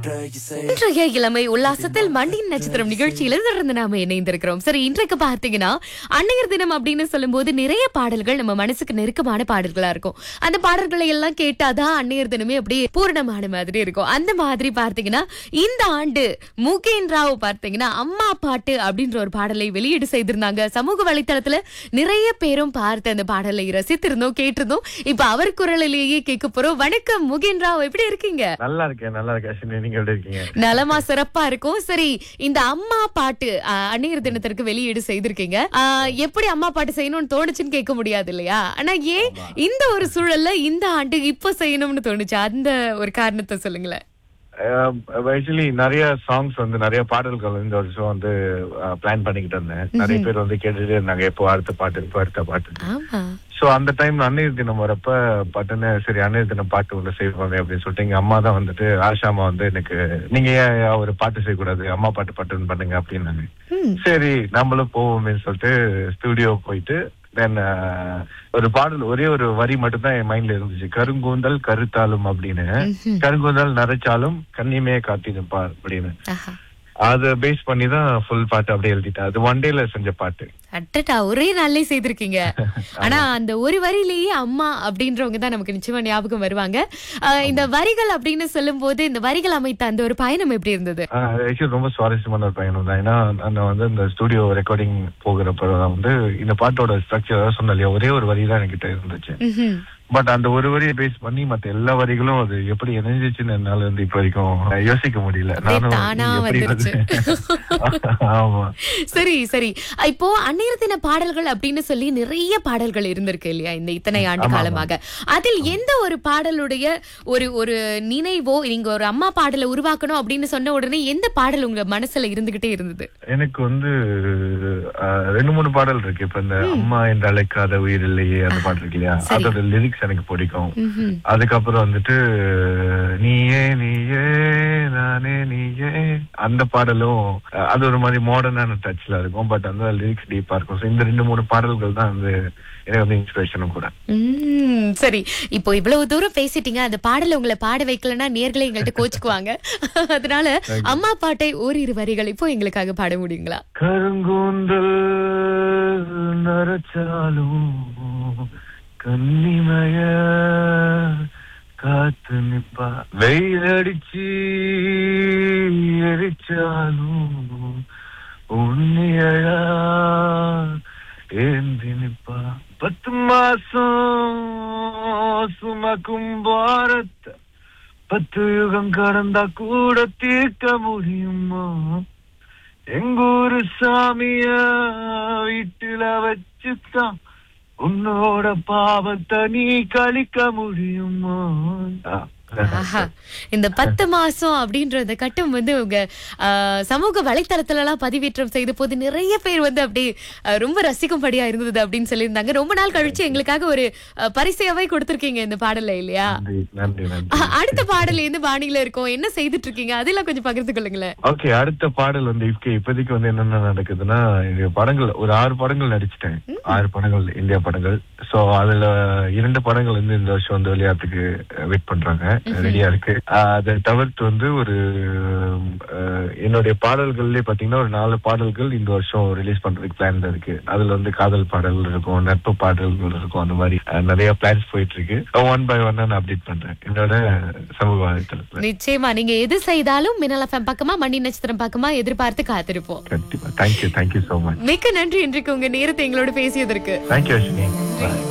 இன்றைய இளமை உல்லாசத்தில் மண்டியின் நட்சத்திரம் நிகழ்ச்சியில தொடர்ந்து நாம இணைந்திருக்கிறோம் சரி இன்றைக்கு பார்த்தீங்கன்னா அன்னையர் தினம் அப்படின்னு சொல்லும்போது நிறைய பாடல்கள் நம்ம மனசுக்கு நெருக்கமான பாடல்களா இருக்கும் அந்த பாடல்களை எல்லாம் கேட்டாதான் அன்னையர் தினமே அப்படியே பூரணமான மாதிரி இருக்கும் அந்த மாதிரி பார்த்தீங்கன்னா இந்த ஆண்டு முகேன் ராவ் பார்த்தீங்கன்னா அம்மா பாட்டு அப்படின்ற ஒரு பாடலை வெளியீடு செய்திருந்தாங்க சமூக வலைத்தளத்துல நிறைய பேரும் பார்த்து அந்த பாடலை ரசித்திருந்தோம் கேட்டிருந்தோம் இப்ப அவர் குரலிலேயே கேட்க போறோம் வணக்கம் முகேன் ராவ் எப்படி இருக்கீங்க நல்லா இருக்கேன் நல்லா இருக்கேன் அஸ்வினி நீங்க எப்படி இருக்கீங்க நலமா சிறப்பா இருக்கும் சரி இந்த அம்மா பாட்டு அஹ், அன்னையர் தினத்திற்கு வெளியீடு செய்திருக்கீங்க அஹ், எப்படி அம்மா பாட்டு செய்யணும்னு தோணுச்சுன்னு கேட்க முடியாது இல்லையா ஆனா ஏன் இந்த ஒரு சூழல்ல இந்த ஆண்டு இப்ப செய்யணும்னு தோணுச்சு அந்த ஒரு காரணத்தை சொல்லுங்களேன் ஆக்சுவலி நிறைய சாங்ஸ் வந்து நிறைய பாடல்கள் இந்த வருஷம் வந்து பிளான் பண்ணிக்கிட்டு இருந்தேன் நிறைய பேர் வந்து கேட்டுட்டே இருந்தாங்க எப்போ அடுத்த பாட்டு எப்போ அடுத்த பாட்டு ஆமா சோ அந்த டைம் அன்னையர் தினம் வரப்ப பட்டுன்னு சரி அன்னையர் தினம் பாட்டு ஒன்று செய்வாங்க அப்படின்னு சொல்லிட்டு எங்க அம்மா தான் வந்துட்டு ஆஷா அம்மா வந்து எனக்கு நீங்க ஏன் ஒரு பாட்டு செய்யக்கூடாது அம்மா பாட்டு பாட்டுன்னு பண்ணுங்க அப்படின்னாங்க ம். சரி நம்மளும் போவோம்னு சொல்லிட்டு ஸ்டுடியோ போயிட்டு தென் ஒரு பாடல் ஒரே ஒரு வரி மட்டும் தான் என் மைண்ட்ல இருந்துச்சு கருங்கூந்தல் கருத்தாலும் அப்படின்னு ம்ஹும். கருங்கூந்தல் நரைச்சாலும் கண்ணிமே காட்டிருப்பார் அப்படின்னு ஆஹா. அதை பேஸ் பண்ணி தான் ஃபுல் பாட்டு அப்படியே எழுதிட்டேன் அது ஒன் டேல செஞ்ச பாட்டு அட்டட்டா ஒரே நாள்லயே செய்திருக்கீங்க ஆனா அந்த ஒரு வரியிலேயே அம்மா அப்படின்றவங்க தான் நமக்கு நிச்சயமா ஞாபகம் வருவாங்க அஹ், இந்த வரிகள் அப்படின்னு சொல்லும் போது இந்த வரிகள் அமைத்த அந்த ஒரு பயணம் எப்படி இருந்தது ஆக்சுவலி ரொம்ப சுவாரஸ்யமான ஒரு பயணம் தான் ஏன்னா நான் வந்து இந்த ஸ்டுடியோ ரெக்கார்டிங் போகிறப்ப வந்து இந்த பாட்டோட ஸ்ட்ரக்சர் சொன்ன இல்லையா ஒரே ஒரு வரி தான் என்கிட்ட இருந்துச்சு ம்ஹும். பட் அந்த ஒரு வரியை பேஸ் பண்ணி மத்த எல்லா வரிகளும் அது எப்படி இணைஞ்சிச்சுன்னு என்னால வந்து இப்ப வரைக்கும் யோசிக்க முடியல அப்படியே நானும் தானா எப்படி வந்துருச்சு. வந்து- ஆமா சரி சரி இப்போ அந்நேர தின பாடல்கள் அப்படின்னு சொல்லி நிறைய பாடல்கள் இருந்திருக்கு இல்லையா இந்த இத்தனை ஆண்டு ஆமா, காலமாக அதில் எந்த ஒரு பாடலுடைய ஒரு ஒரு நினைவோ நீங்க ஒரு அம்மா பாடலை உருவாக்கணும் அப்படின்னு சொன்ன உடனே எந்த பாடல் உங்க மனசுல இருந்துகிட்டே இருந்தது எனக்கு வந்து அஹ், ரெண்டு மூணு பாடல் இருக்கு இப்ப இந்த அம்மா என்று அழைக்காத உயிர் இல்லையே அந்த பாட்டு இருக்கு இல்லையா சரி. அதோட லிரிக்ஸ் எனக்கு பிடிக்கும் ம்ஹும். அதுக்கப்புறம் வந்துட்டு நீயே நீயே நானே நீயே அந்த பாடலும் அஹ், அது ஒரு மாதிரி மாடர்னான டச்ல இருக்கும் பட் அந்த லிரிக்ஸ் டீப்பா இருக்கும் So, இந்த ரெண்டு மூணு பாடல்கள் தான் வந்து எனக்கு வந்து இன்ஸ்பிரேஷனும் கூட உம், சரி இப்போ இவ்வளவு தூரம் பேசிட்டீங்க அந்த பாடலை உங்களை பாட வைக்கலன்னா நேர்களை எங்கள்கிட்ட கோச்சுக்குவாங்க அதனால அம்மா பாட்டை ஓரிரு வரிகள் இப்போ எங்களுக்காக பாட முடியுங்களா கருங்கூந்தல் நரச்சாலும் கன்னிமய காத்து நிப்பா வெயிலடிச்சு எரிச்சாலும் உன்னியழா ஏந்தி நிப்பா பத்து மாசம் சுமக்கும் பாரத்தை பத்து யுகம் கடந்தா கூட தீர்க்க முடியுமா எங்கூரு சாமிய வீட்டுல வச்சுதான் உன்னோட பாவத்தை நீ கழிக்க முடியுமா ஆ. ஆஹா. இந்த பத்து மாசம் அப்படின்றத கட்டம் வந்து உங்க ஆ, சமூக வலைத்தளத்துல எல்லாம் பதிவேற்றம் செய்த போது நிறைய பேர் வந்து அப்படி ஆ, ரொம்ப ரசிக்கும்படியா இருந்தது அப்படின்னு சொல்லியிருந்தாங்க ரொம்ப நாள் கழிச்சு எங்களுக்காக ஒரு ஆ, பரிசையாவே கொடுத்திருக்கீங்க இந்த பாடல இல்லையா நன்றி நன்றி ஆ, நன்றி அடுத்த பாடல் எந்த பாணியில இருக்கும் என்ன செய்துட்டு இருக்கீங்க அதெல்லாம் கொஞ்சம் பகிர்ந்து கொள்ளுங்களேன் ஓகே அடுத்த பாடல் வந்து இப்ப இப்போதைக்கு வந்து என்னென்ன நடக்குதுன்னா இந்த படங்கள் ஒரு ஆறு படங்கள் நடிச்சிட்டேன் ஆறு படங்கள் இந்தியா படங்கள் சோ அதுல இரண்டு படங்கள் வந்து இந்த வருஷம் வந்து விளையாட்டுக்கு வெயிட் பண்றாங்க ரெடியா இருக்கு ஆஹ் அதை தவிர்த்து வந்து ஒரு ஆஹ் என்னுடைய பாடல்கள்லயே பாத்தீங்கன்னா ஒரு நாலு பாடல்கள் இந்த வருஷம் ரிலீஸ் பண்றதுக்கு பிளான் இருக்கு அதுல வந்து காதல் பாடல்கள் இருக்கும் நட்பு பாடல்கள் இருக்கும் அந்த மாதிரி ஆஹ் நிறைய பிளான்ஸ் போயிட்டு இருக்கு ஒன் பை ஒன் நான் அப்டேட் பண்றேன் என்னோட சமூக வலைத்தளத்துல நிச்சயமா நீங்க எது செய்தாலும் மின்னல் எஃப்எம் பக்கமா மணி நட்சத்திரம் பக்கமா எதிர்பார்த்து காத்திருப்போம் கண்டிப்பா தேங்க்யூ தேங்க்யூ சோ மச் மிக்க நன்றி இன்றைக்கு உங்க நேரத்தை எங்களோட பேசியதற்கு தேங்க்யூ அஸ்வினி Bye.